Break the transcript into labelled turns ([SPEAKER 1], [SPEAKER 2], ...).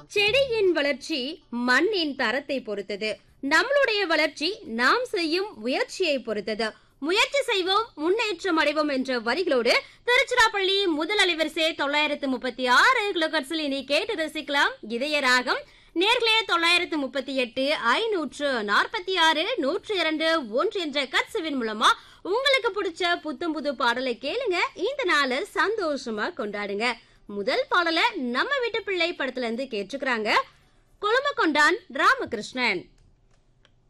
[SPEAKER 1] செடியின் வளர்ச்சி மண்ணின் தரத்தை பொறுத்தது நம்மளுடைய வளர்ச்சி நாம் செய்யும் முயற்சியை பொறுத்தது முயற்சி செய்வோம் முன்னேற்றம் அடைவோம் என்ற வரிகளோடு திருச்சிராப்பள்ளி முதல் அலைவரிசை தொள்ளாயிரத்து முப்பத்தி ஆறு கிலோகட்ஸில் இனி கேட்டு ரசிக்கலாம் இதய ராகம் நேர்களே தொள்ளாயிரத்து முப்பத்தி எட்டு ஐநூற்று நாற்பத்தி ஆறு நூற்று இரண்டு ஒன்று என்ற கட்சுவின் மூலமா உங்களுக்கு பிடிச்ச புத்தம் புது பாடலை கேளுங்க இந்த நாளை சந்தோஷமா கொண்டாடுங்க முதல் பாடலை நம்ம வீட்டு பிள்ளை படத்துல இருந்து கேட்டுக்கிறாங்க கொழும்பு கொண்டான் ராமகிருஷ்ணன்